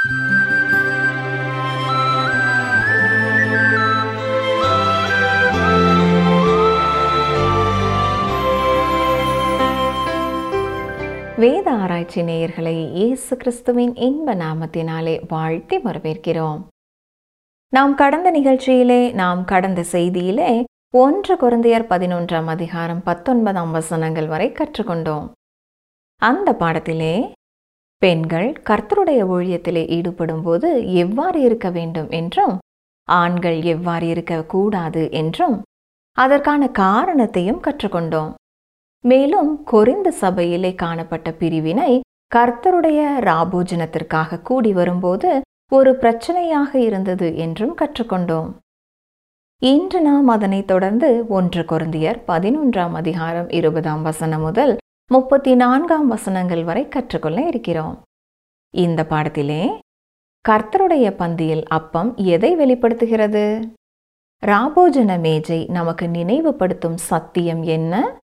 வேத ஆராய்ச்சி நேயர்களை இயேசு கிறிஸ்துவின் இன்ப நாமத்தினாலே வாழ்த்தி வரவேற்கிறோம் நாம் கடந்த நிகழ்ச்சியிலே நாம் கடந்த செய்தியிலே ஒன்று குருந்தையர் பதினொன்றாம் அதிகாரம் பத்தொன்பதாம் வசனங்கள் வரை கற்றுக்கொண்டோம் அந்த பாடத்திலே பெண்கள் கர்த்தருடைய ஊழியத்திலே ஈடுபடும் போது எவ்வாறு இருக்க வேண்டும் என்றும் ஆண்கள் எவ்வாறு இருக்கக்கூடாது என்றும் அதற்கான காரணத்தையும் கற்றுக்கொண்டோம் மேலும் கொரிந்த சபையிலே காணப்பட்ட பிரிவினை கர்த்தருடைய ராபோஜனத்திற்காக கூடி வரும்போது ஒரு பிரச்சனையாக இருந்தது என்றும் கற்றுக்கொண்டோம் இன்று நாம் அதனைத் தொடர்ந்து ஒன்று கொருந்தியர் பதினொன்றாம் அதிகாரம் இருபதாம் வசனம் முதல் முப்பத்தி நான்காம் வசனங்கள் வரை கற்றுக்கொள்ள இருக்கிறோம் இந்த பாடத்திலே கர்த்தருடைய பந்தியில் அப்பம் எதை வெளிப்படுத்துகிறது ராபோஜன மேஜை நமக்கு நினைவுபடுத்தும் சத்தியம் என்ன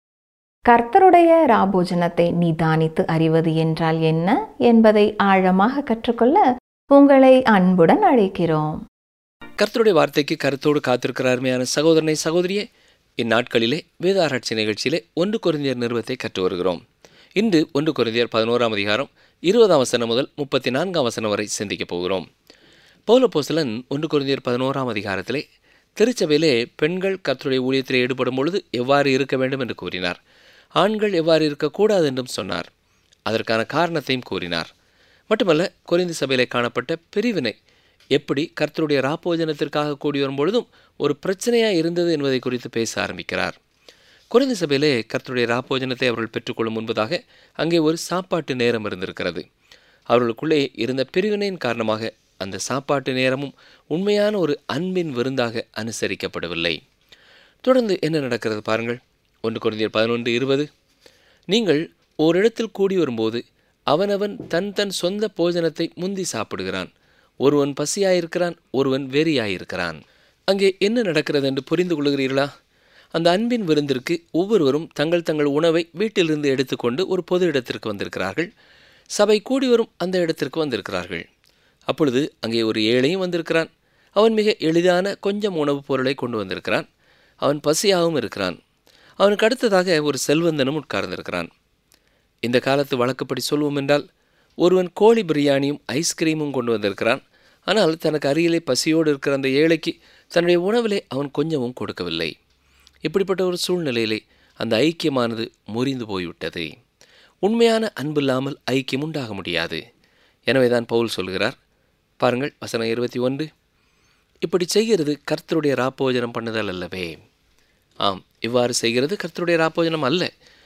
கர்த்தருடைய ராபோஜனத்தை நிதானித்து அறிவது என்றால் என்ன என்பதை ஆழமாக கற்றுக்கொள்ள உங்களை அன்புடன் அழைக்கிறோம் கர்த்தருடைய வார்த்தைக்கு கருத்தோடு காத்திருக்கிற அருமையான சகோதரனை சகோதரியே இந்நாட்களிலே வேத ஆராய்ச்சி நிகழ்ச்சியிலே ஒன்று குறைந்தியர் நிறுவத்தை கற்று வருகிறோம் இன்று ஒன்று குறைந்தியர் பதினோராம் அதிகாரம் இருபதாம் வசனம் முதல் முப்பத்தி நான்காம் வசனம் வரை சிந்திக்கப் போகிறோம் பௌலப்போசலன் ஒன்று குறைந்தியர் பதினோராம் அதிகாரத்திலே திருச்சபையிலே பெண்கள் கர்த்தருடைய ஊழியத்திலே ஈடுபடும் பொழுது எவ்வாறு இருக்க வேண்டும் என்று கூறினார் ஆண்கள் எவ்வாறு இருக்கக்கூடாது என்றும் சொன்னார் அதற்கான காரணத்தையும் கூறினார் மட்டுமல்ல குறைந்த சபையிலே காணப்பட்ட பிரிவினை எப்படி கர்த்தருடைய ராப்போஜனத்திற்காக கூடி வரும் பொழுதும் ஒரு பிரச்சனையாக இருந்தது என்பதை குறித்து பேச ஆரம்பிக்கிறார் குறைந்த சபையிலே கர்த்தருடைய ராப்போஜனத்தை அவர்கள் பெற்றுக்கொள்ளும் முன்பதாக அங்கே ஒரு சாப்பாட்டு நேரம் இருந்திருக்கிறது அவர்களுக்குள்ளே இருந்த பிரிவினையின் காரணமாக அந்த சாப்பாட்டு நேரமும் உண்மையான ஒரு அன்பின் விருந்தாக அனுசரிக்கப்படவில்லை தொடர்ந்து என்ன நடக்கிறது பாருங்கள் ஒன்று குறைந்தர் பதினொன்று இருபது நீங்கள் ஓரிடத்தில் கூடி வரும்போது அவனவன் தன் தன் சொந்த போஜனத்தை முந்தி சாப்பிடுகிறான் ஒருவன் பசியாயிருக்கிறான் ஒருவன் வெறியாயிருக்கிறான் அங்கே என்ன நடக்கிறது என்று புரிந்து கொள்கிறீர்களா அந்த அன்பின் விருந்திற்கு ஒவ்வொருவரும் தங்கள் தங்கள் உணவை வீட்டிலிருந்து எடுத்துக்கொண்டு ஒரு பொது இடத்திற்கு வந்திருக்கிறார்கள் சபை கூடி வரும் அந்த இடத்திற்கு வந்திருக்கிறார்கள் அப்பொழுது அங்கே ஒரு ஏழையும் வந்திருக்கிறான் அவன் மிக எளிதான கொஞ்சம் உணவுப் பொருளை கொண்டு வந்திருக்கிறான் அவன் பசியாகவும் இருக்கிறான் அவனுக்கு அடுத்ததாக ஒரு செல்வந்தனும் உட்கார்ந்திருக்கிறான் இந்த காலத்து வழக்கப்படி சொல்வோம் என்றால் ஒருவன் கோழி பிரியாணியும் ஐஸ்கிரீமும் கொண்டு வந்திருக்கிறான் ஆனால் தனக்கு அருகிலே பசியோடு இருக்கிற அந்த ஏழைக்கு தன்னுடைய உணவிலே அவன் கொஞ்சமும் கொடுக்கவில்லை இப்படிப்பட்ட ஒரு சூழ்நிலையிலே அந்த ஐக்கியமானது முறிந்து போய்விட்டது உண்மையான அன்பில்லாமல் ஐக்கியம் உண்டாக முடியாது எனவே தான் பவுல் சொல்கிறார் பாருங்கள் வசனம் இருபத்தி ஒன்று இப்படி செய்கிறது கர்த்தருடைய ராப்போஜனம் பண்ணுதல் அல்லவே ஆம் இவ்வாறு செய்கிறது கர்த்தருடைய ராப்போஜனம் அல்ல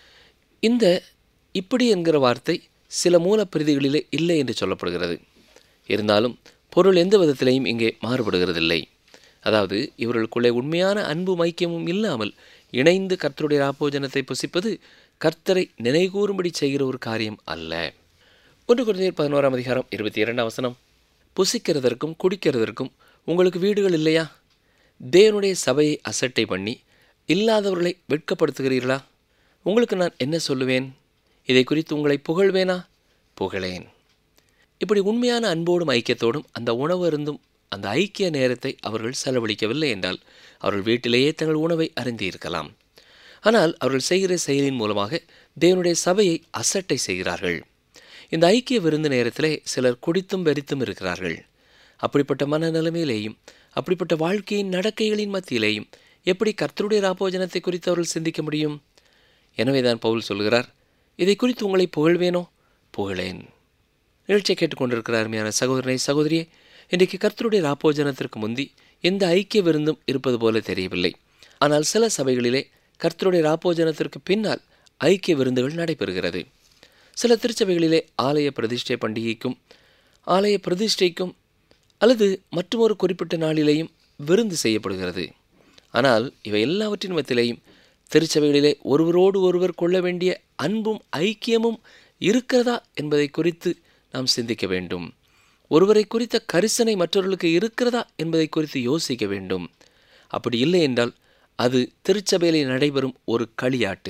இந்த இப்படி என்கிற வார்த்தை சில மூலப்பிரதிகளிலே இல்லை என்று சொல்லப்படுகிறது இருந்தாலும் பொருள் எந்த விதத்திலையும் இங்கே மாறுபடுகிறதில்லை அதாவது இவர்களுக்குள்ளே உண்மையான அன்பும் ஐக்கியமும் இல்லாமல் இணைந்து கர்த்தருடைய ராப்போஜனத்தை புசிப்பது கர்த்தரை நினைகூறும்படி செய்கிற ஒரு காரியம் அல்ல ஒன்று குழந்தையர் பதினோராம் அதிகாரம் இருபத்தி இரண்டாம் வசனம் புசிக்கிறதற்கும் குடிக்கிறதற்கும் உங்களுக்கு வீடுகள் இல்லையா தேவனுடைய சபையை அசட்டை பண்ணி இல்லாதவர்களை வெட்கப்படுத்துகிறீர்களா உங்களுக்கு நான் என்ன சொல்லுவேன் இதை குறித்து உங்களை புகழ்வேனா புகழேன் இப்படி உண்மையான அன்போடும் ஐக்கியத்தோடும் அந்த உணவு இருந்தும் அந்த ஐக்கிய நேரத்தை அவர்கள் செலவழிக்கவில்லை என்றால் அவர்கள் வீட்டிலேயே தங்கள் உணவை அருந்தியிருக்கலாம் ஆனால் அவர்கள் செய்கிற செயலின் மூலமாக தேவனுடைய சபையை அசட்டை செய்கிறார்கள் இந்த ஐக்கிய விருந்து நேரத்திலே சிலர் குடித்தும் வெறித்தும் இருக்கிறார்கள் அப்படிப்பட்ட மனநிலைமையிலேயும் அப்படிப்பட்ட வாழ்க்கையின் நடக்கைகளின் மத்தியிலேயும் எப்படி கர்த்தருடைய ராபோஜனத்தை குறித்து அவர்கள் சிந்திக்க முடியும் எனவே தான் பவுல் சொல்கிறார் இதை குறித்து உங்களை புகழ்வேனோ புகழேன் நிகழ்ச்சியை கேட்டுக்கொண்டிருக்கிற அருமையான சகோதரனை சகோதரியே இன்றைக்கு கர்த்தருடைய ராப்போஜனத்திற்கு முந்தி எந்த ஐக்கிய விருந்தும் இருப்பது போல தெரியவில்லை ஆனால் சில சபைகளிலே கர்த்தருடைய ராப்போஜனத்திற்கு பின்னால் ஐக்கிய விருந்துகள் நடைபெறுகிறது சில திருச்சபைகளிலே ஆலய பிரதிஷ்டை பண்டிகைக்கும் ஆலய பிரதிஷ்டைக்கும் அல்லது மற்றொரு குறிப்பிட்ட நாளிலேயும் விருந்து செய்யப்படுகிறது ஆனால் இவை எல்லாவற்றின் மத்தியிலேயும் திருச்சபைகளிலே ஒருவரோடு ஒருவர் கொள்ள வேண்டிய அன்பும் ஐக்கியமும் இருக்கிறதா என்பதை குறித்து நாம் சிந்திக்க வேண்டும் ஒருவரை குறித்த கரிசனை மற்றவர்களுக்கு இருக்கிறதா என்பதை குறித்து யோசிக்க வேண்டும் அப்படி இல்லை என்றால் அது திருச்சபையிலே நடைபெறும் ஒரு களியாட்டு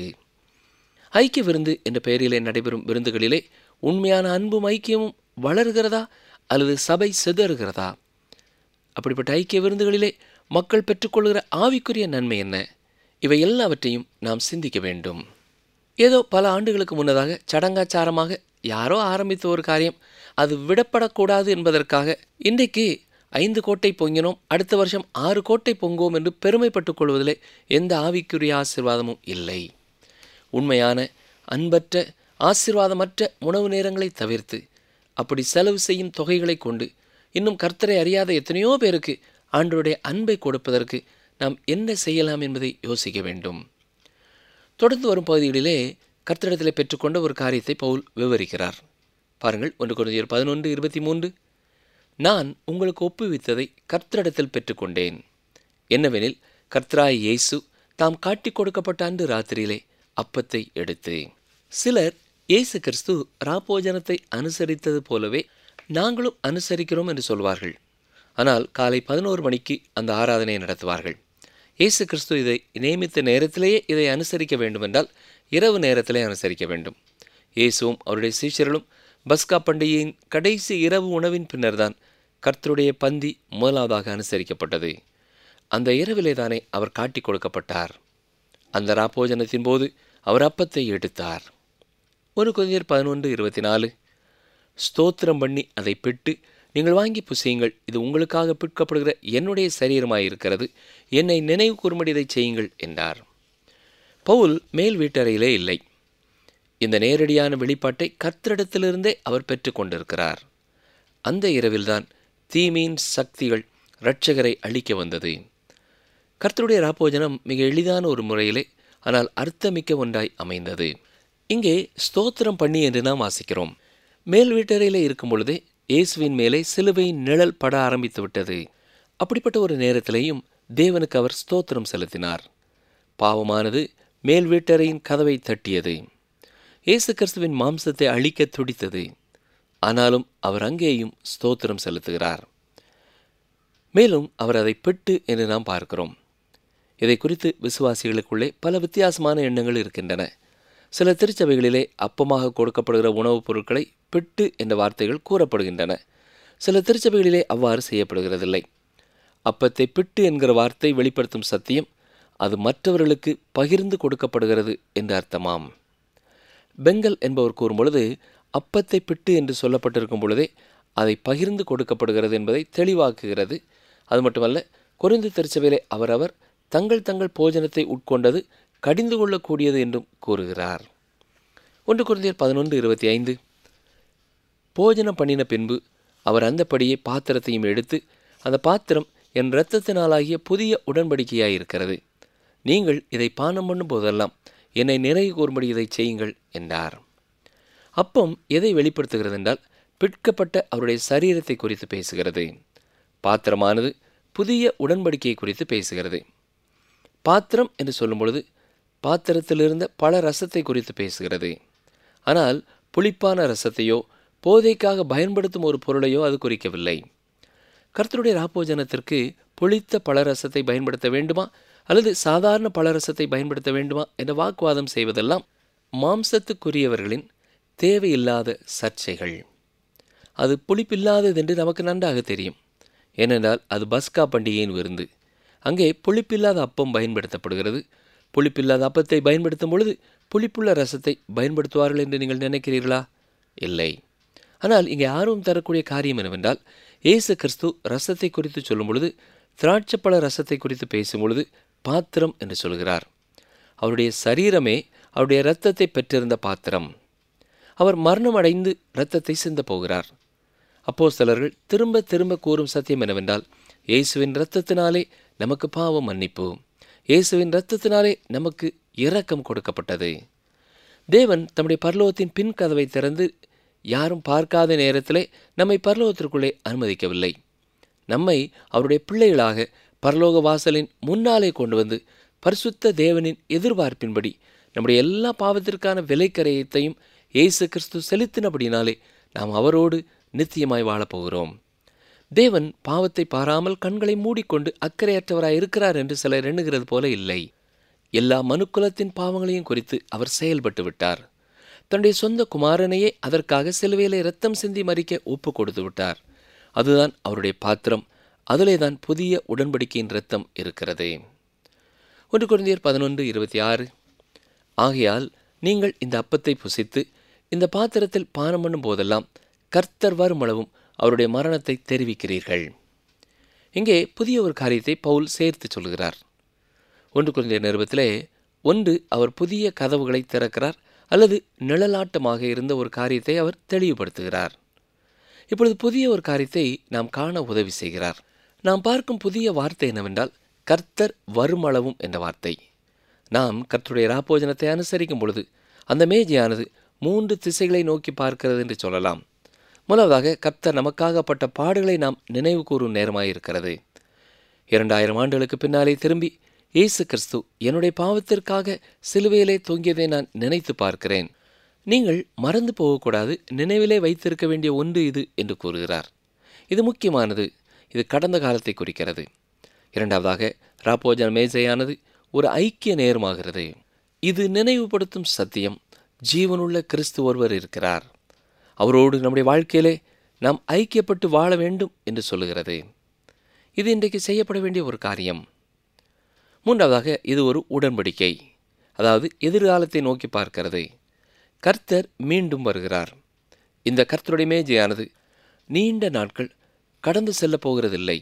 ஐக்கிய விருந்து என்ற பெயரிலே நடைபெறும் விருந்துகளிலே உண்மையான அன்பும் ஐக்கியமும் வளர்கிறதா அல்லது சபை சிதறுகிறதா அப்படிப்பட்ட ஐக்கிய விருந்துகளிலே மக்கள் பெற்றுக்கொள்கிற ஆவிக்குரிய நன்மை என்ன இவை எல்லாவற்றையும் நாம் சிந்திக்க வேண்டும் ஏதோ பல ஆண்டுகளுக்கு முன்னதாக சடங்காச்சாரமாக யாரோ ஆரம்பித்த ஒரு காரியம் அது விடப்படக்கூடாது என்பதற்காக இன்றைக்கு ஐந்து கோட்டை பொங்கினோம் அடுத்த வருஷம் ஆறு கோட்டை பொங்குவோம் என்று பெருமைப்பட்டுக் கொள்வதிலே எந்த ஆவிக்குரிய ஆசிர்வாதமும் இல்லை உண்மையான அன்பற்ற ஆசிர்வாதமற்ற உணவு நேரங்களை தவிர்த்து அப்படி செலவு செய்யும் தொகைகளை கொண்டு இன்னும் கர்த்தரை அறியாத எத்தனையோ பேருக்கு ஆண்டவருடைய அன்பை கொடுப்பதற்கு நாம் என்ன செய்யலாம் என்பதை யோசிக்க வேண்டும் தொடர்ந்து வரும் பகுதிகளிலே கர்த்தரிடத்தில் பெற்றுக்கொண்ட ஒரு காரியத்தை பவுல் விவரிக்கிறார் பாருங்கள் ஒன்று குருந்தியர் பதினொன்று இருபத்தி மூன்று நான் உங்களுக்கு ஒப்புவித்ததை கர்த்தரிடத்தில் பெற்றுக்கொண்டேன் என்னவெனில் கர்த்தராய் இயேசு தாம் காட்டிக் கொடுக்கப்பட்ட அன்று ராத்திரியிலே அப்பத்தை எடுத்து சிலர் இயேசு கிறிஸ்து ராப்போஜனத்தை அனுசரித்தது போலவே நாங்களும் அனுசரிக்கிறோம் என்று சொல்வார்கள் ஆனால் காலை பதினோரு மணிக்கு அந்த ஆராதனையை நடத்துவார்கள் இயேசு கிறிஸ்து இதை நியமித்த நேரத்திலேயே இதை அனுசரிக்க வேண்டுமென்றால் இரவு நேரத்திலே அனுசரிக்க வேண்டும் இயேசுவும் அவருடைய சீஷர்களும் பஸ்கா பண்டிகையின் கடைசி இரவு உணவின் பின்னர்தான் கர்த்தருடைய பந்தி முதலாவதாக அனுசரிக்கப்பட்டது அந்த இரவிலே தானே அவர் காட்டிக் கொடுக்கப்பட்டார் அந்த ராப்போஜனத்தின் போது அவர் அப்பத்தை எடுத்தார் ஒரு கொதியர் பதினொன்று இருபத்தி நாலு ஸ்தோத்திரம் பண்ணி அதை பிட்டு நீங்கள் வாங்கி புசியுங்கள் இது உங்களுக்காக பிற்கப்படுகிற என்னுடைய சரீரமாயிருக்கிறது என்னை நினைவு கூறும்படி இதை செய்யுங்கள் என்றார் பவுல் மேல் வீட்டறையிலே இல்லை இந்த நேரடியான வெளிப்பாட்டை கர்த்தரிடத்திலிருந்தே அவர் பெற்றுக்கொண்டிருக்கிறார் அந்த இரவில்தான் தீமையின் சக்திகள் இரட்சகரை அழிக்க வந்தது கர்த்தருடைய ராப்போஜனம் மிக எளிதான ஒரு முறையிலே ஆனால் அர்த்தமிக்க ஒன்றாய் அமைந்தது இங்கே ஸ்தோத்திரம் பண்ணி என்று நாம் வாசிக்கிறோம் மேல் வீட்டறையிலே இருக்கும் பொழுதே இயேசுவின் மேலே சிலுவையின் நிழல் பட ஆரம்பித்து விட்டது அப்படிப்பட்ட ஒரு நேரத்திலேயும் தேவனுக்கு அவர் ஸ்தோத்திரம் செலுத்தினார் பாவமானது மேல் வீட்டறையின் கதவை தட்டியது இயேசு கிறிஸ்துவின் மாம்சத்தை அழிக்க துடித்தது ஆனாலும் அவர் அங்கேயும் ஸ்தோத்திரம் செலுத்துகிறார் மேலும் அவர் அதை பெட்டு என்று நாம் பார்க்கிறோம் இதை குறித்து விசுவாசிகளுக்குள்ளே பல வித்தியாசமான எண்ணங்கள் இருக்கின்றன சில திருச்சபைகளிலே அப்பமாக கொடுக்கப்படுகிற உணவுப் பொருட்களை பிட்டு என்ற வார்த்தைகள் கூறப்படுகின்றன சில திருச்சபைகளிலே அவ்வாறு செய்யப்படுகிறதில்லை அப்பத்தை பிட்டு என்கிற வார்த்தை வெளிப்படுத்தும் சத்தியம் அது மற்றவர்களுக்கு பகிர்ந்து கொடுக்கப்படுகிறது என்று அர்த்தமாம் பெங்கல் என்பவர் கூறும்பொழுது அப்பத்தை பிட்டு என்று சொல்லப்பட்டிருக்கும் பொழுதே அதை பகிர்ந்து கொடுக்கப்படுகிறது என்பதை தெளிவாக்குகிறது அது மட்டுமல்ல குறைந்து திருச்சபையிலே அவரவர் தங்கள் தங்கள் போஜனத்தை உட்கொண்டது கடிந்து கொள்ளக்கூடியது என்றும் கூறுகிறார் ஒன்று குருந்தியர் பதினொன்று இருபத்தி ஐந்து போஜனம் பண்ணின பின்பு அவர் அந்தப்படியே பாத்திரத்தையும் எடுத்து அந்த பாத்திரம் என் இரத்தத்தினாலாகிய புதிய உடன்படிக்கையாயிருக்கிறது நீங்கள் இதை பானம் பண்ணும் போதெல்லாம் என்னை நிறைவு கூறும்படி இதை செய்யுங்கள் என்றார் அப்பம் எதை வெளிப்படுத்துகிறது என்றால் பிற்கப்பட்ட அவருடைய சரீரத்தை குறித்து பேசுகிறது பாத்திரமானது புதிய உடன்படிக்கையை குறித்து பேசுகிறது பாத்திரம் என்று சொல்லும் பொழுது பாத்திரத்திலிருந்த பல ரசத்தை குறித்து பேசுகிறது ஆனால் புளிப்பான ரசத்தையோ போதைக்காக பயன்படுத்தும் ஒரு பொருளையோ அது குறிக்கவில்லை கர்த்தருடைய ராப்போஜனத்திற்கு புளித்த பழரசத்தை பயன்படுத்த வேண்டுமா அல்லது சாதாரண பழரசத்தை பயன்படுத்த வேண்டுமா என்ற வாக்குவாதம் செய்வதெல்லாம் மாம்சத்துக்குரியவர்களின் தேவையில்லாத சர்ச்சைகள் அது புளிப்பில்லாதது என்று நமக்கு நன்றாக தெரியும் ஏனென்றால் அது பஸ்கா பண்டிகையின் விருந்து அங்கே புளிப்பில்லாத அப்பம் பயன்படுத்தப்படுகிறது புளிப்பில்லாத அப்பத்தை பயன்படுத்தும் பொழுது புளிப்புள்ள ரசத்தை பயன்படுத்துவார்கள் என்று நீங்கள் நினைக்கிறீர்களா இல்லை ஆனால் இங்கே ஆர்வம் தரக்கூடிய காரியம் என்னவென்றால் இயேசு கிறிஸ்து ரசத்தை குறித்து சொல்லும் பொழுது திராட்சப்பழ ரசத்தை குறித்து பேசும் பொழுது பாத்திரம் என்று சொல்கிறார் அவருடைய சரீரமே அவருடைய இரத்தத்தை பெற்றிருந்த பாத்திரம் அவர் மரணம் அடைந்து இரத்தத்தை சிந்த போகிறார் அப்போ சிலர்கள் திரும்ப திரும்ப கூறும் சத்தியம் என்னவென்றால் இயேசுவின் இரத்தத்தினாலே நமக்கு பாவம் மன்னிப்பு இயேசுவின் இரத்தத்தினாலே நமக்கு இரக்கம் கொடுக்கப்பட்டது தேவன் தம்முடைய பரலோகத்தின் பின் கதவை திறந்து யாரும் பார்க்காத நேரத்திலே நம்மை பரலோகத்திற்குள்ளே அனுமதிக்கவில்லை நம்மை அவருடைய பிள்ளைகளாக பரலோக வாசலின் முன்னாலே கொண்டு வந்து பரிசுத்த தேவனின் எதிர்பார்ப்பின்படி நம்முடைய எல்லா பாவத்திற்கான விலைக்கரையத்தையும் இயேசு கிறிஸ்து செலுத்தினபடினாலே நாம் அவரோடு நித்தியமாய் வாழப்போகிறோம் தேவன் பாவத்தை பாராமல் கண்களை மூடிக்கொண்டு அக்கறையற்றவராய் இருக்கிறார் என்று சிலர் எண்ணுகிறது போல இல்லை எல்லா மனுக்குலத்தின் பாவங்களையும் குறித்து அவர் செயல்பட்டு விட்டார் தன்னுடைய சொந்த குமாரனையே அதற்காக சிலுவையிலே ரத்தம் சிந்தி மறிக்க ஒப்பு கொடுத்து விட்டார் அதுதான் அவருடைய பாத்திரம் அதிலே தான் புதிய உடன்படிக்கையின் இரத்தம் இருக்கிறது ஒன்று குழந்தையர் பதினொன்று இருபத்தி ஆறு ஆகையால் நீங்கள் இந்த அப்பத்தை புசித்து இந்த பாத்திரத்தில் பானம் பண்ணும் போதெல்லாம் கர்த்தர் வருமளவும் அவருடைய மரணத்தை தெரிவிக்கிறீர்கள் இங்கே புதிய ஒரு காரியத்தை பவுல் சேர்த்து சொல்கிறார் ஒன்று குழந்தைய நிருபத்திலே ஒன்று அவர் புதிய கதவுகளை திறக்கிறார் அல்லது நிழலாட்டமாக இருந்த ஒரு காரியத்தை அவர் தெளிவுபடுத்துகிறார் இப்பொழுது புதிய ஒரு காரியத்தை நாம் காண உதவி செய்கிறார் நாம் பார்க்கும் புதிய வார்த்தை என்னவென்றால் கர்த்தர் வருமளவும் என்ற வார்த்தை நாம் கர்த்தருடைய ராப்போஜனத்தை அனுசரிக்கும் பொழுது அந்த மேஜையானது மூன்று திசைகளை நோக்கி பார்க்கிறது என்று சொல்லலாம் முதலாவதாக கர்த்தர் நமக்காகப்பட்ட பாடுகளை நாம் நினைவு கூறும் நேரமாயிருக்கிறது இரண்டாயிரம் ஆண்டுகளுக்கு பின்னாலே திரும்பி இயேசு கிறிஸ்து என்னுடைய பாவத்திற்காக சிலுவையிலே தொங்கியதை நான் நினைத்து பார்க்கிறேன் நீங்கள் மறந்து போகக்கூடாது நினைவிலே வைத்திருக்க வேண்டிய ஒன்று இது என்று கூறுகிறார் இது முக்கியமானது இது கடந்த காலத்தை குறிக்கிறது இரண்டாவதாக ராப்போஜன மேஜையானது ஒரு ஐக்கிய நேரமாகிறது இது நினைவுபடுத்தும் சத்தியம் ஜீவனுள்ள கிறிஸ்து ஒருவர் இருக்கிறார் அவரோடு நம்முடைய வாழ்க்கையிலே நாம் ஐக்கியப்பட்டு வாழ வேண்டும் என்று சொல்லுகிறது இது இன்றைக்கு செய்யப்பட வேண்டிய ஒரு காரியம் மூன்றாவதாக இது ஒரு உடன்படிக்கை அதாவது எதிர்காலத்தை நோக்கி பார்க்கிறது கர்த்தர் மீண்டும் வருகிறார் இந்த கர்த்தருடைய மேஜையானது நீண்ட நாட்கள் கடந்து செல்லப் போகிறதில்லை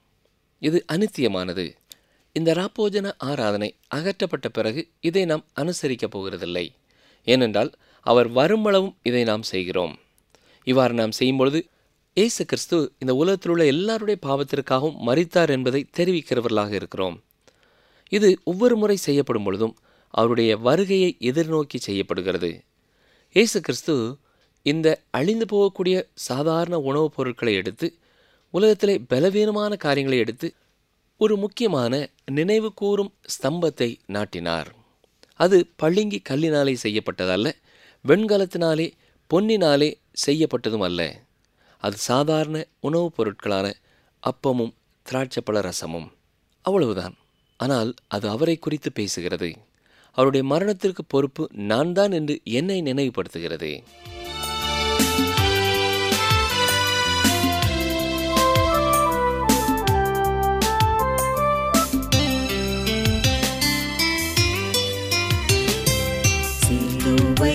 இது அனித்தியமானது இந்த ராப்போஜன ஆராதனை அகற்றப்பட்ட பிறகு இதை நாம் அனுசரிக்கப் போகிறதில்லை ஏனென்றால் அவர் வருமளவும் இதை நாம் செய்கிறோம் இவ்வாறு நாம் செய்யும் பொழுது இயேசு கிறிஸ்து இந்த உலகத்தில் உள்ள எல்லாருடைய பாவத்திற்காகவும் மறித்தார் என்பதை தெரிவிக்கிறவர்களாக இருக்கிறோம் இது ஒவ்வொரு முறை செய்யப்படும் பொழுதும் அவருடைய வருகையை எதிர்நோக்கி செய்யப்படுகிறது இயேசு கிறிஸ்து இந்த அழிந்து போகக்கூடிய சாதாரண உணவுப் பொருட்களை எடுத்து உலகத்திலே பலவீனமான காரியங்களை எடுத்து ஒரு முக்கியமான நினைவு கூறும் ஸ்தம்பத்தை நாட்டினார் அது பளிங்கி கல்லினாலே செய்யப்பட்டதல்ல வெண்கலத்தினாலே பொன்னினாலே செய்யப்பட்டதும் அல்ல அது சாதாரண உணவுப் பொருட்களான அப்பமும் திராட்சப்பழ ரசமும் அவ்வளவுதான் ஆனால் அது அவரை குறித்து பேசுகிறது அவருடைய மரணத்திற்கு பொறுப்பு நான் தான் என்று என்னை நினைவுபடுத்துகிறது சிலுவை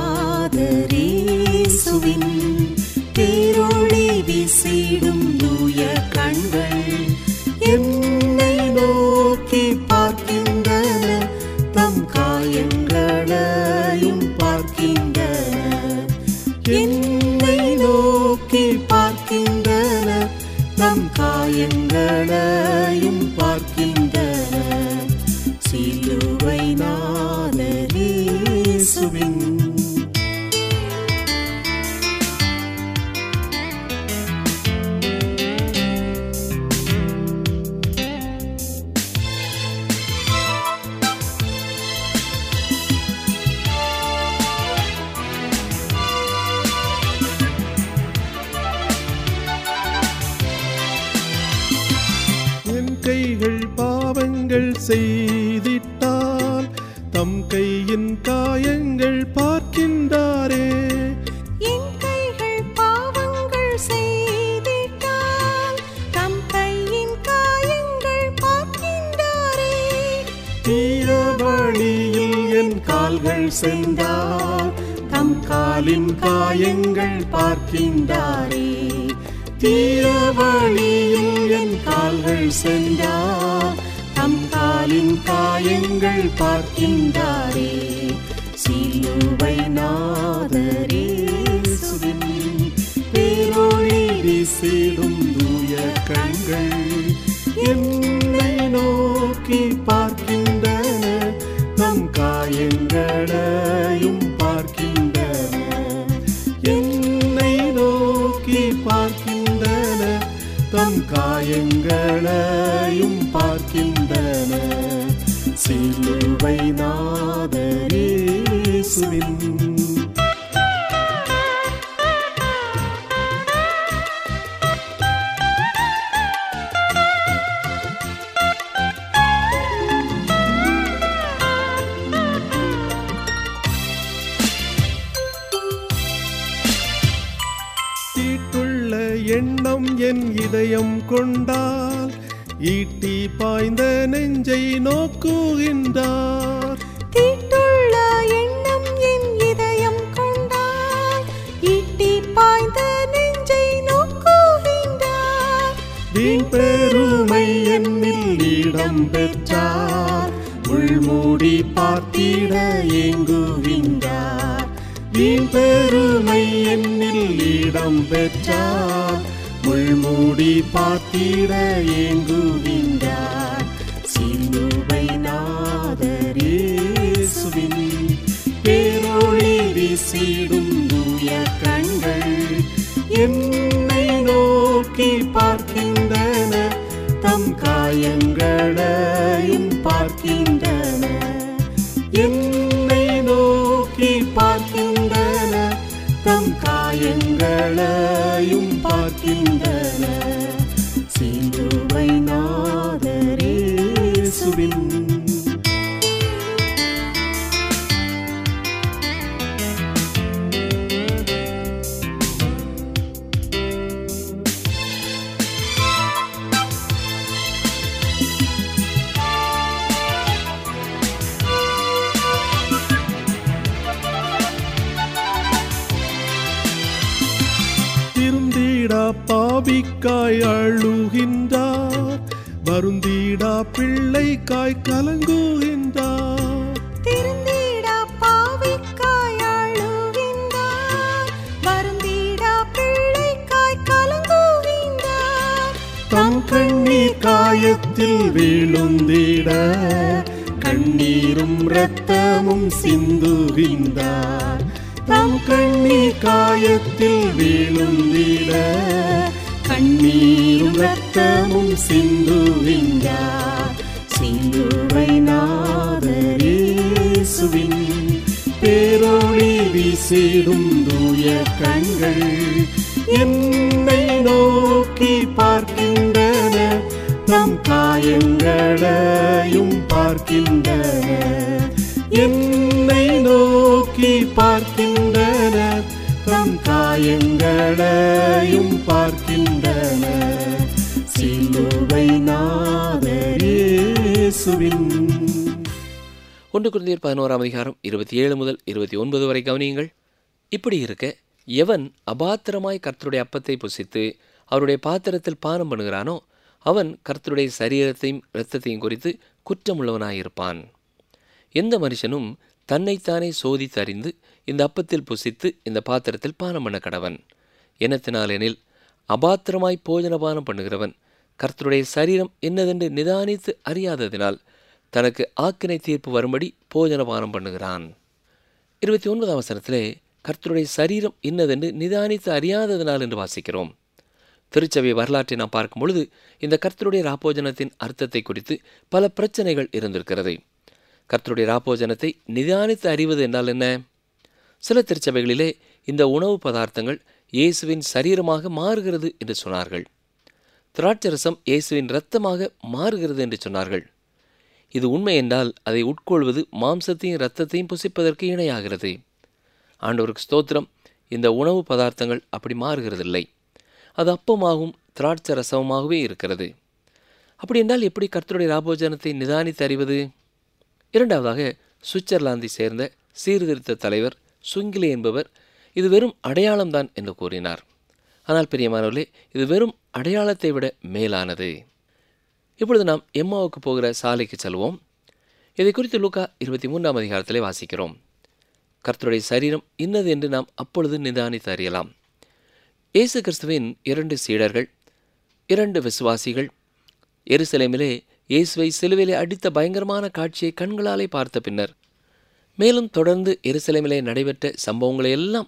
நாதரேசுவின் பேரொளி வீசிடும் தூய கண்கள் என்னை நோக்கி பார்க்கின்றன தம் காயங்களையும் பார்க்கின்றன என்னை நோக்கி பார்க்கின்றன தம் காயங்களையும் பார்க்கின்றன சிலுவை நாதரேசுவின் என் கைகள் பாவங்கள் செய்திட்டால் தம் கையின் காயங்கள் பார்க்கின்றாரே என் கைகள் பாவங்கள் செய்திட்டால் தம் கையின் காயங்கள் பார்க்கின்றாரே தீர வழியில் என் கால்கள் சென்றால் தம் காலின் காயங்கள் பார்க்கின்றாரே தீர வழியில் என் கால்கள் சென்றால் தம் காலின் காயங்கள் பார்க்கின்றாரே சிலுவை நாதரேசுவின் பேரொளி வீசிடும் தூய கண்கள் என்னை நோக்கி பார்க்கின்றன நம் காயங்களையும் பார்க்கின்றன என்னை நோக்கி பார்க்கின்றன தம் காயங்களையும் பார்க்கின்றன சிலுவை நாதரேசுவின் தீட்டுள்ள எண்ணம் என் இதயம் கொண்டால் ஈட்டி பாய்ந்த நெஞ்சை நோக்குகின்றார் தீட்டுள்ள எண்ணம் என் இதயம் கொண்டாய் ஈட்டி பாய்ந்த நெஞ்சை நோக்குகின்றார் வீண் பெருமை என்னில் இடம் பெற்றார் உள்மூடி பார்த்திட ஏங்குகின்றார் வீண் பெருமை என்னில் இடம் பெற்றார் முள்மூடி பார்த்திட ஏங்குகின்றார் சிலுவை நாதரேசுவின் பேரொளி வீசிடும் தூய கண்கள் என்னை நோக்கி பார்க்கின்றன தம் காயங்களையும் பார்க்கின்றன என்னை நோக்கி பார்க்கின்றன தம் காயங்களையும் பார்க்கின்றன சிலுவை நாதரேசுவின் திருந்திடா பாவிக்காய் அழுகின்றார் வருந்திடா பிள்ளைக்காய் கலங்குகின்றார் திருந்திடா பாவிக்காய் அழுகின்றார் வருந்திடா பிள்ளைக்காய் கலங்குகின்றார் தம் கண்ணீர் காயத்தில் வீழுந்திட கண்ணீரும் இரத்தமும் சிந்துகின்றார் தம் கண்ணீர் காயத்தில் வீழுந்திட கண்ணீரும் இரத்தமும் சிந்துகின்றார் சிலுவை நாதரேசுவின் பேரொளி வீசிடும் தூய கண்கள் என்னை நோக்கி பார்க்கின்றன தம் காயங்களையும் பார்க்கின்றன என்னை நோக்கி பார்க்கின்றன தம் காயங்களையும் பார்க்கின்றன சிலுவை நாதரேசுவின் ஒன்று குருந்தியர் பதினோராம் அதிகாரம் இருபத்தி ஏழு முதல் இருபத்தி ஒன்பது வரை கவனியுங்கள் இப்படி இருக்க எவன் அபாத்திரமாய் கர்த்தருடைய அப்பத்தை புசித்து அவருடைய பாத்திரத்தில் பானம் பண்ணுகிறானோ அவன் கர்த்தருடைய சரீரத்தையும் இரத்தத்தையும் குறித்து குற்றமுள்ளவனாயிருப்பான் எந்த மனுஷனும் தன்னைத்தானே சோதித்து அறிந்து இந்த அப்பத்தில் புசித்து இந்த பாத்திரத்தில் பானம் பண்ண கடவன் எனத்தினாலெனில் அபாத்திரமாய் போஜனபானம் பண்ணுகிறவன் கர்த்தருடைய சரீரம் என்னதென்று நிதானித்து அறியாததினால் தனக்கு ஆக்கினை தீர்ப்பு வரும்படி போஜனபானம் பண்ணுகிறான் இருபத்தி ஒன்பதாம் வசனத்திலே கர்த்தருடைய சரீரம் இன்னதென்று நிதானித்து அறியாததினால் என்று வாசிக்கிறோம் திருச்சபை வரலாற்றை நாம் பார்க்கும் பொழுது இந்த கர்த்தருடைய ராப்போஜனத்தின் அர்த்தத்தை குறித்து பல பிரச்சனைகள் இருந்திருக்கிறது கர்த்தருடைய ராப்போஜனத்தை நிதானித்து அறிவது என்றால் என்ன சில திருச்சபைகளிலே இந்த உணவு பதார்த்தங்கள் இயேசுவின் சரீரமாக மாறுகிறது என்று சொன்னார்கள் திராட்சரசம் இயேசுவின் இரத்தமாக மாறுகிறது என்று சொன்னார்கள் இது உண்மை என்றால் அதை உட்கொள்வது மாம்சத்தையும் இரத்தத்தையும் புசிப்பதற்கு இணையாகிறது ஆண்டவருக்கு ஸ்தோத்திரம் இந்த உணவு பதார்த்தங்கள் அப்படி மாறுகிறதில்லை அது அப்பமாகவும் திராட்சை ரசமாகவே இருக்கிறது அப்படி என்றால் எப்படி கர்த்தருடைய ராபோஜனத்தை நிதானித்து அறிவது இரண்டாவதாக சுவிட்சர்லாந்தை சேர்ந்த சீர்திருத்த தலைவர் சுங்கிலி என்பவர் இது வெறும் அடையாளம்தான் என்று கூறினார் ஆனால் பிரியமானவர்களே இது வெறும் அடையாளத்தை விட மேலானது இப்பொழுது நாம் எம்மாவுக்கு போகிற சாலைக்கு செல்வோம் இதை குறித்து லூக்கா இருபத்தி மூன்றாம் அதிகாரத்திலே வாசிக்கிறோம் கர்த்தருடைய சரீரம் இன்னது என்று நாம் அப்பொழுது நிதானித்து அறியலாம் இயேசு கிறிஸ்துவின் இரண்டு சீடர்கள் இரண்டு விசுவாசிகள் எருசலேமிலே இயேசுவை சிலுவையிலே அடித்த பயங்கரமான காட்சியை கண்களாலே பார்த்த பின்னர் மேலும் தொடர்ந்து எருசலேமிலே நடைபெற்ற சம்பவங்களை எல்லாம்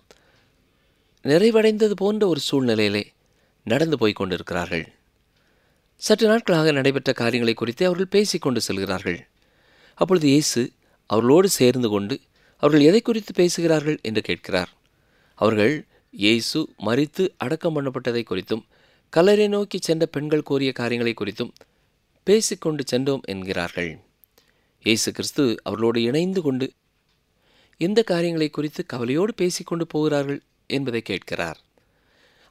நிறைவடைந்தது போன்ற ஒரு சூழ்நிலையிலே நடந்து போய் கொண்டிருக்கிறார்கள் சற்று நாட்களாக நடைபெற்ற காரியங்களை குறித்து அவர்கள் பேசிக்கொண்டு செல்கிறார்கள் அப்பொழுது இயேசு அவர்களோடு சேர்ந்து கொண்டு அவர்கள் எதை குறித்து பேசுகிறார்கள் என்று கேட்கிறார் அவர்கள் இயேசு மரித்து அடக்கம் பண்ணப்பட்டதை குறித்தும் கல்லறை நோக்கி சென்ற பெண்கள் கோரிய காரியங்களை குறித்தும் பேசிக்கொண்டு சென்றோம் என்கிறார்கள் இயேசு கிறிஸ்து அவர்களோடு இணைந்து கொண்டு எந்த காரியங்களை குறித்து கவலையோடு பேசிக்கொண்டு போகிறார்கள் என்பதை கேட்கிறார்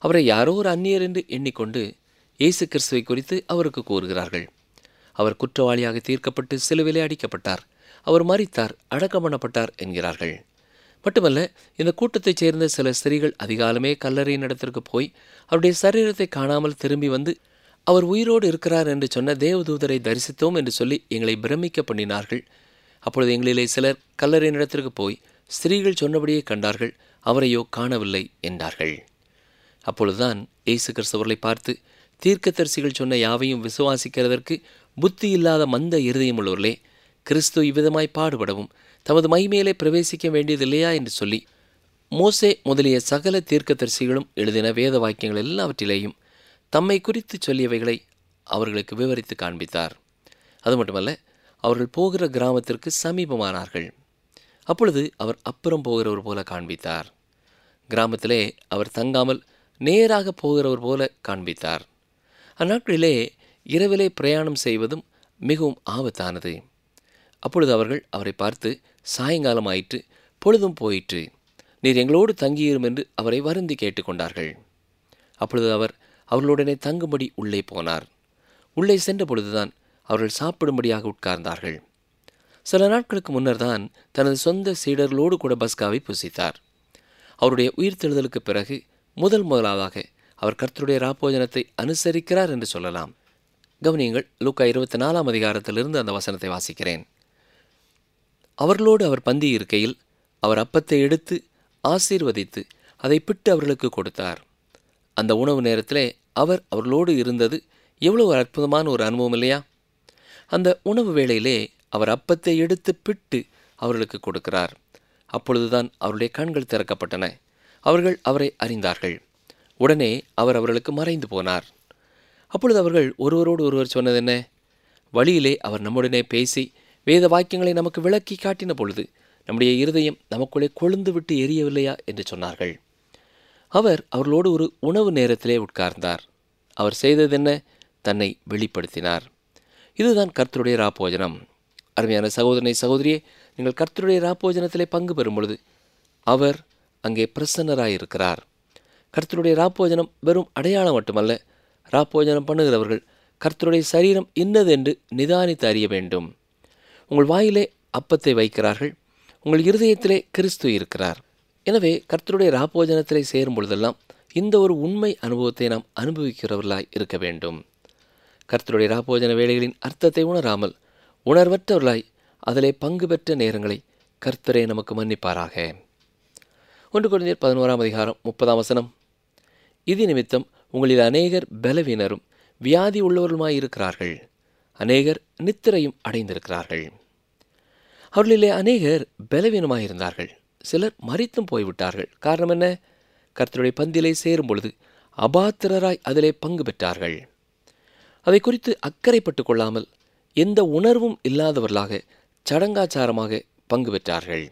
அவரை யாரோ ஒரு அந்நியர் என்று எண்ணிக்கொண்டு இயேசு கிறிஸ்துவை குறித்து அவருக்கு கூறுகிறார்கள் அவர் குற்றவாளியாக தீர்க்கப்பட்டு சிலுவிலே அடிக்கப்பட்டார் அவர் மறித்தார் அடக்கம் பண்ணப்பட்டார் என்கிறார்கள் மட்டுமல்ல இந்த கூட்டத்தைச் சேர்ந்த சில ஸ்திரீகள் அதிகாலமே கல்லறையின் இடத்திற்கு போய் அவருடைய சரீரத்தை காணாமல் திரும்பி வந்து அவர் உயிரோடு இருக்கிறார் என்று சொன்ன தேவதூதரை தரிசித்தோம் என்று சொல்லி எங்களை பிரமிக்க பண்ணினார்கள் அப்பொழுது எங்களிலே சிலர் கல்லறையின் இடத்திற்கு போய் ஸ்திரீகள் சொன்னபடியே கண்டார்கள் அவரையோ காணவில்லை என்றார்கள் அப்பொழுதுதான் இயேசு கிறிஸ்தவர்களை பார்த்து தீர்க்கதரிசிகள் சொன்ன யாவையும் விசுவாசிக்கிறதற்கு புத்தி இல்லாத மந்த இருதயம் உள்ளவர்களே கிறிஸ்து இவ்விதமாய் பாடுபடவும் தமது மகிமையிலே பிரவேசிக்க வேண்டியதில்லையா என்று சொல்லி மோசே முதலிய சகல தீர்க்கதரிசிகளும் எழுதின வேத வாக்கியங்கள் எல்லாவற்றிலேயும் தம்மை குறித்து சொல்லியவைகளை அவர்களுக்கு விவரித்து காண்பித்தார் அது மட்டுமல்ல அவர்கள் போகிற கிராமத்திற்கு சமீபமானார்கள் அப்பொழுது அவர் அப்புறம் போகிறவர் போல காண்பித்தார் கிராமத்திலே அவர் தங்காமல் நேராக போகிறவர் போல காண்பித்தார் அந்நாட்களிலே இரவிலே பிரயாணம் செய்வதும் மிகவும் ஆபத்தானது அப்பொழுது அவர்கள் அவரை பார்த்து சாயங்காலம் ஆயிற்று பொழுதும் போயிற்று நீர் எங்களோடு தங்கியிரும் என்று அவரை வருந்தி கேட்டுக்கொண்டார்கள் அப்பொழுது அவர் அவர்களுடனே தங்கும்படி உள்ளே போனார் உள்ளே சென்ற பொழுதுதான் அவர்கள் சாப்பிடும்படியாக உட்கார்ந்தார்கள் சில நாட்களுக்கு முன்னர் தான் தனது சொந்த சீடர்களோடு கூட பஸ்காவை புசித்தார் அவருடைய உயிர்த்தெழுதலுக்கு பிறகு முதல் முதலாவதாக அவர் கர்த்தருடைய ராப்போஜனத்தை அனுசரிக்கிறார் என்று சொல்லலாம் கவனியங்கள் லூக்கா இருபத்தி நாலாம் அதிகாரத்திலிருந்து அந்த வசனத்தை வாசிக்கிறேன் அவர்களோடு அவர் பந்தி இருக்கையில் அவர் அப்பத்தை எடுத்து ஆசீர்வதித்து அதை பிட்டு அவர்களுக்கு கொடுத்தார் அந்த உணவு நேரத்திலே அவர் அவர்களோடு இருந்தது எவ்வளவு அற்புதமான ஒரு அனுபவம் இல்லையா அந்த உணவு வேளையிலே அவர் அப்பத்தை எடுத்து பிட்டு அவர்களுக்கு கொடுக்கிறார் அப்பொழுதுதான் அவருடைய கண்கள் திறக்கப்பட்டன அவர்கள் அவரை அறிந்தார்கள் உடனே அவர் அவர்களுக்கு மறைந்து போனார் அப்பொழுது அவர்கள் ஒருவரோடு ஒருவர் சொன்னது என்ன வழியிலே அவர் நம்முடனே பேசி வேத வாக்கியங்களை நமக்கு விளக்கி காட்டின பொழுது நம்முடைய இருதயம் நமக்குள்ளே கொழுந்து விட்டு எரியவில்லையா என்று சொன்னார்கள் அவர் அவர்களோடு ஒரு உணவு நேரத்திலே உட்கார்ந்தார் அவர் செய்ததென்ன தன்னை வெளிப்படுத்தினார் இதுதான் கர்த்தருடைய ராப்போஜனம் அருமையான சகோதரனை சகோதரியே நீங்கள் கர்த்தருடைய ராப்போஜனத்திலே பங்கு பெறும் பொழுது அவர் அங்கே பிரசன்னராயிருக்கிறார் கர்த்தருடைய ராப்போஜனம் வெறும் அடையாளம் மட்டுமல்ல ராப்போஜனம் பண்ணுகிறவர்கள் கர்த்தருடைய சரீரம் இன்னது என்று நிதானித்து அறிய வேண்டும் உங்கள் வாயிலே அப்பத்தை வைக்கிறார்கள் உங்கள் இருதயத்திலே கிறிஸ்து இருக்கிறார் எனவே கர்த்தருடைய ராப்போஜனத்திலே சேரும் பொழுதெல்லாம் இந்த ஒரு உண்மை அனுபவத்தை நாம் அனுபவிக்கிறவர்களாய் இருக்க வேண்டும் கர்த்தருடைய ராப்போஜன வேலைகளின் அர்த்தத்தை உணராமல் உணர்வற்றவர்களாய் அதிலே பங்கு பெற்ற நேரங்களை கர்த்தரே நமக்கு மன்னிப்பாராக ஒன்று குழந்தையர் பதினோராம் அதிகாரம் முப்பதாம் வசனம் இது நிமித்தம் உங்களில் அநேகர் பலவீனரும் வியாதி உள்ளவர்களுமாயிருக்கிறார்கள் அநேகர் நித்திரையும் அடைந்திருக்கிறார்கள் அவர்களிலே அநேகர் பலவீனமாயிருந்தார்கள் சிலர் மறித்தும் போய்விட்டார்கள் காரணம் என்ன கர்த்தருடைய பந்திலே சேரும் பொழுது அபாத்திரராய் அதிலே பங்கு பெற்றார்கள் அதை குறித்து அக்கறைப்பட்டு கொள்ளாமல் எந்த உணர்வும் இல்லாதவர்களாக சடங்காச்சாரமாக பங்கு பெற்றார்கள்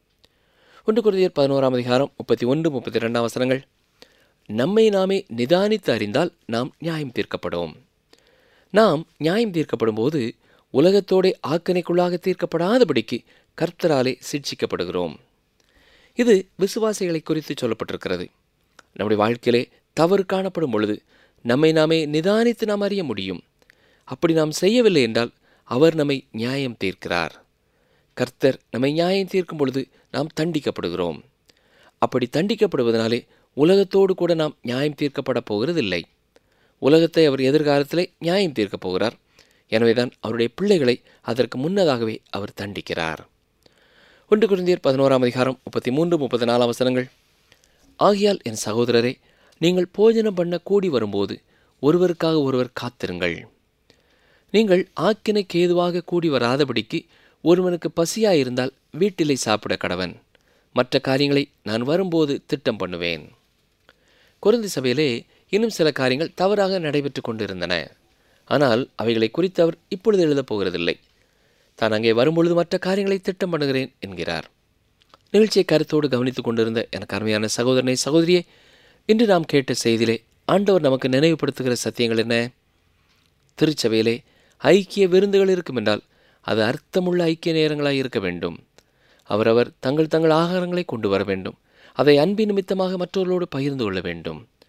ஒன்று குருதியர் பதினோராம் அதிகாரம் முப்பத்தி ஒன்று முப்பத்தி ரெண்டாம் வசனங்கள் நம்மை நாமே நிதானித்து அறிந்தால் நாம் நியாயம் தீர்க்கப்படும் நாம் நியாயம் தீர்க்கப்படும் போது உலகத்தோடே ஆக்கணைக்குள்ளாக தீர்க்கப்படாதபடிக்கு கர்த்தராலே சிட்சிக்கப்படுகிறோம் இது விசுவாசிகளை குறித்து சொல்லப்பட்டிருக்கிறது நம்முடைய வாழ்க்கையிலே தவறு காணப்படும் பொழுது நம்மை நாமே நிதானித்து நாம் அறிய முடியும் அப்படி நாம் செய்யவில்லை என்றால் அவர் நம்மை நியாயம் தீர்க்கிறார் கர்த்தர் நம்மை நியாயம் தீர்க்கும் பொழுது நாம் தண்டிக்கப்படுகிறோம் அப்படி தண்டிக்கப்படுவதனாலே உலகத்தோடு கூட நாம் நியாயம் தீர்க்கப்பட போகிறதில்லை உலகத்தை அவர் எதிர்காலத்திலே நியாயம் தீர்க்கப் போகிறார் எனவேதான் அவருடைய பிள்ளைகளை அதற்கு முன்னதாகவே அவர் தண்டிக்கிறார் ஒன்று குருந்தியர் பதினோராம் அதிகாரம் முப்பத்தி மூன்று முப்பத்தி நாலாம் வசனங்கள் ஆகியால் என் சகோதரரே நீங்கள் போஜனம் பண்ண கூடி வரும்போது ஒருவருக்காக ஒருவர் காத்திருங்கள் நீங்கள் ஆக்கினைக்கு ஏதுவாக கூடி வராதபடிக்கு ஒருவனுக்கு பசியாயிருந்தால் வீட்டிலே சாப்பிட கடவன் மற்ற காரியங்களை நான் வரும்போது திட்டம் பண்ணுவேன் குருந்தி சபையிலே இன்னும் சில காரியங்கள் தவறாக நடைபெற்று கொண்டிருந்தன ஆனால் அவைகளை குறித்து அவர் இப்பொழுது எழுதப் போகிறதில்லை தான் அங்கே வரும்பொழுது மற்ற காரியங்களை திட்டம் பண்ணுகிறேன் என்கிறார் நிகழ்ச்சியை கருத்தோடு கவனித்துக் கொண்டிருந்த எனக்கு அருமையான சகோதரனை சகோதரியே இன்று நாம் கேட்ட செய்தியிலே ஆண்டவர் நமக்கு நினைவுபடுத்துகிற சத்தியங்கள் என்ன திருச்சபையிலே ஐக்கிய விருந்துகள் இருக்கும் என்றால் அது அர்த்தமுள்ள ஐக்கிய நேரங்களாய் இருக்க வேண்டும் அவரவர் தங்கள் தங்கள் ஆகாரங்களை கொண்டு வர வேண்டும் அதை அன்பின் நிமித்தமாக மற்றவர்களோடு பகிர்ந்து கொள்ள வேண்டும்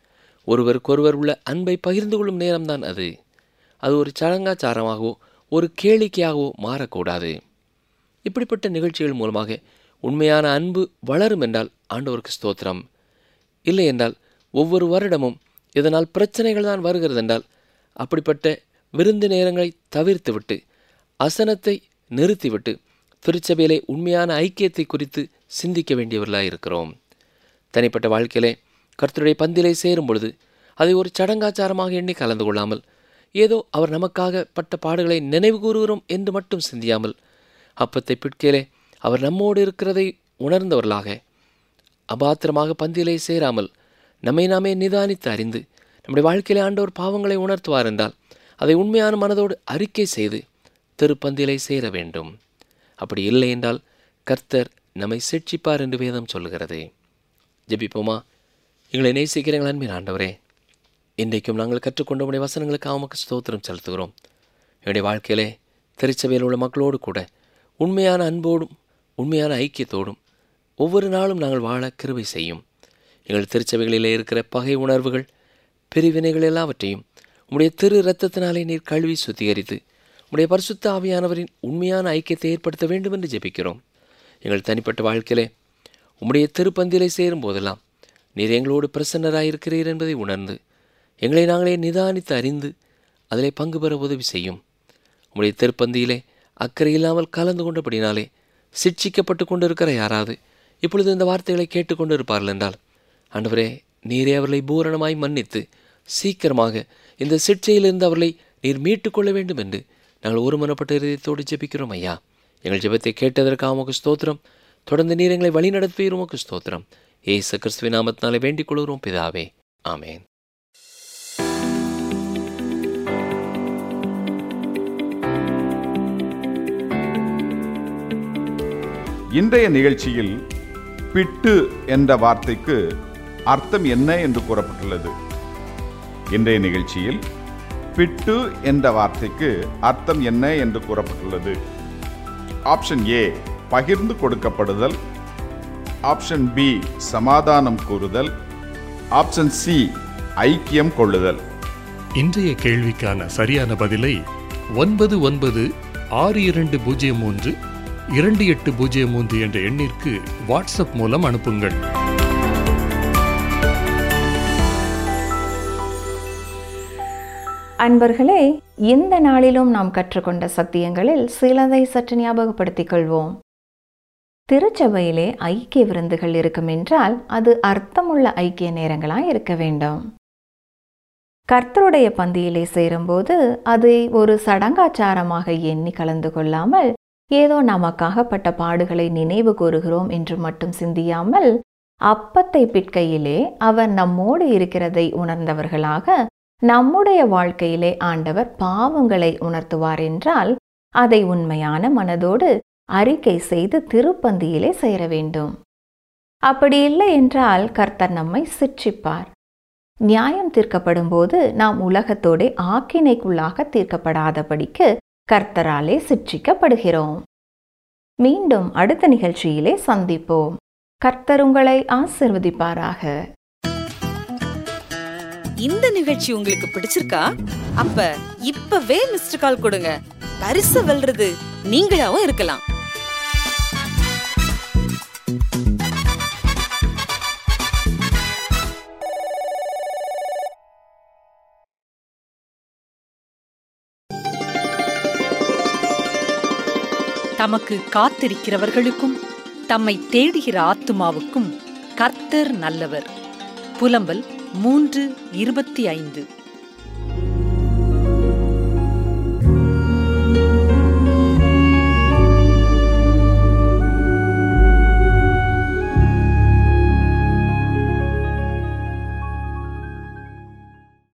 ஒருவருக்கொருவர் உள்ள அன்பை பகிர்ந்து கொள்ளும் நேரம்தான் அது அது ஒரு சடங்காச்சாரமாகவோ ஒரு கேளிக்கையாகவோ மாறக்கூடாது இப்படிப்பட்ட நிகழ்ச்சிகள் மூலமாக உண்மையான அன்பு வளரும் என்றால் ஆண்டவருக்கு ஸ்தோத்திரம் இல்லை என்றால் ஒவ்வொரு வருடமும் இதனால் பிரச்சனைகள் தான் வருகிறது என்றால் அப்படிப்பட்ட விருந்து நேரங்களை தவிர்த்துவிட்டு அசனத்தை நிறுத்திவிட்டு திருச்சபையிலே உண்மையான ஐக்கியத்தை குறித்து சிந்திக்க வேண்டியவர்களாக இருக்கிறோம் தனிப்பட்ட வாழ்க்கையிலே கர்த்தருடைய பந்திலை சேரும் பொழுது அதை ஒரு சடங்காச்சாரமாக எண்ணி கலந்து கொள்ளாமல் ஏதோ அவர் நமக்காக பட்ட பாடுகளை நினைவு கூறுகிறோம் என்று மட்டும் சிந்தியாமல் அப்பத்தை பிட்கையிலே அவர் நம்மோடு இருக்கிறதை உணர்ந்தவர்களாக அபாத்திரமாக பந்தியிலே சேராமல் நம்மை நாமே நிதானித்து அறிந்து நம்முடைய வாழ்க்கையிலே ஆண்டவர் பாவங்களை உணர்த்துவார் என்றால் அதை உண்மையான மனதோடு அறிக்கை செய்து திருப்பந்திலை சேர வேண்டும் அப்படி இல்லை என்றால் கர்த்தர் நம்மை சிட்சிப்பார் என்று வேதம் சொல்லுகிறது ஜெபிப்போமா எங்களை நேசிக்கிறீங்கள் அன்பின் ஆண்டவரே இன்றைக்கும் நாங்கள் கற்றுக்கொண்ட உடைய வசனங்களுக்கு உமக்கு ஸ்தோத்திரம் செலுத்துகிறோம் என்னுடைய வாழ்க்கையிலே திருச்சபையில் உள்ள மக்களோடு கூட உண்மையான அன்போடும் உண்மையான ஐக்கியத்தோடும் ஒவ்வொரு நாளும் நாங்கள் வாழ கிருபை செய்யும் எங்கள் திருச்சபைகளிலே இருக்கிற பகை உணர்வுகள் பிரிவினைகள் எல்லாவற்றையும் உம்முடைய திரு இரத்தத்தினாலே நீர் கழுவி சுத்திகரித்து உம்முடைய பரிசுத்த ஆவியானவரின் உண்மையான ஐக்கியத்தை ஏற்படுத்த வேண்டும் என்று ஜெபிக்கிறோம் எங்கள் தனிப்பட்ட வாழ்க்கையிலே உம்முடைய திருப்பந்திலை சேரும் போதெல்லாம் நீர் எங்களோடு பிரசன்னராயிருக்கிறீர் என்பதை உணர்ந்து எங்களை நாங்களே நிதானித்து அறிந்து அதிலே பங்கு பெற உதவி செய்யும் உம்முடைய திருப்பந்தியிலே அக்கறை இல்லாமல் கலந்து கொண்டபடினாலே சிட்சிக்கப்பட்டு கொண்டிருக்கிற யாராவது இப்பொழுது இந்த வார்த்தைகளை கேட்டுக்கொண்டு இருப்பார்கள் என்றால் ஆண்டவரே நீரே அவர்களை பூரணமாய் மன்னித்து சீக்கிரமாக இந்த சிட்சையிலிருந்து அவர்களை நீர் மீட்டுக்கொள்ள வேண்டும் என்று நாங்கள் ஒருமனப்பட்ட இதயத்தோடு ஜெபிக்கிறோம் ஐயா எங்கள் ஜெபத்தை கேட்டதற்காக உமக்கு ஸ்தோத்திரம் தொடர்ந்து நீர் எங்களை வழிநடத்துவீர் உமக்கு ஸ்தோத்திரம் ஏசு கிறிஸ்துவின் நாமத்தினாலே வேண்டிக் கொள்கிறோம் பிதாவே ஆமேன் இன்றைய நிகழ்ச்சியில் பிட்டு என்ற வார்த்தைக்கு அர்த்தம் என்ன என்று கூறப்பட்டுள்ளது இன்றைய நிகழ்ச்சியில் பிட்டு என்ற வார்த்தைக்கு அர்த்தம் என்ன என்று கூறப்பட்டுள்ளது ஆப்ஷன் ஏ பகிர்ந்து கொடுக்கப்படுதல் ஆப்ஷன் பி சமாதானம் கூறுதல் ஆப்ஷன் சி ஐக்கியம் கொள்ளுதல் இன்றைய கேள்விக்கான சரியான பதிலை ஒன்பது ஒன்பது ஆறு இரண்டு பூஜ்ஜியம் மூன்று இரண்டு எட்டு பூஜ்ஜியம் மூன்று என்ற எண்ணிற்கு வாட்ஸ்அப் மூலம் அனுப்புங்கள் அன்பர்களே இந்த நாளிலும் நாம் கற்றுக்கொண்ட சத்தியங்களில் சிலதை சற்று ஞாபகப்படுத்திக் கொள்வோம் திருச்சபையிலே ஐக்கிய விருந்துகள் இருக்கும் என்றால் அது அர்த்தமுள்ள ஐக்கிய நேரங்களாய் இருக்க வேண்டும் கர்த்தருடைய பந்தியிலே சேரும்போது அதை ஒரு சடங்காச்சாரமாக எண்ணி கலந்து கொள்ளாமல் ஏதோ நமக்காகப்பட்ட பாடுகளை நினைவு கூறுகிறோம் என்று மட்டும் சிந்தியாமல் அப்பத்தை பிற்கையிலே அவர் நம்மோடு இருக்கிறதை உணர்ந்தவர்களாக நம்முடைய வாழ்க்கையிலே ஆண்டவர் பாவங்களை உணர்த்துவார் என்றால் அதை உண்மையான மனதோடு அறிக்கை செய்து திருப்பந்தியிலே சேர வேண்டும் அப்படி இல்லை என்றால் கர்த்தர் நம்மை சிட்சிப்பார் நியாயம் தீர்க்கப்படும் போது நாம் உலகத்தோடே ஆக்கினைக்குள்ளாக தீர்க்கப்படாதபடிக்கு கர்த்தராலே சிட்சிக்கப்படுகிறோம் மீண்டும் அடுத்த நிகழ்ச்சியிலே சந்திப்போம் கர்த்தர் உங்களை ஆசிர்வதிப்பாராக இந்த நிகழ்ச்சி உங்களுக்கு பிடிச்சிருக்கா அப்ப இப்பவே மிஸ்டர் கால் கொடுங்க பரிசு வெல்றது நீங்களாவும் இருக்கலாம் தமக்கு காத்திருக்கிறவர்களுக்கும் தம்மை தேடுகிற ஆத்துமாவுக்கும் கர்த்தர் நல்லவர் புலம்பல் மூன்று இருபத்தி ஐந்து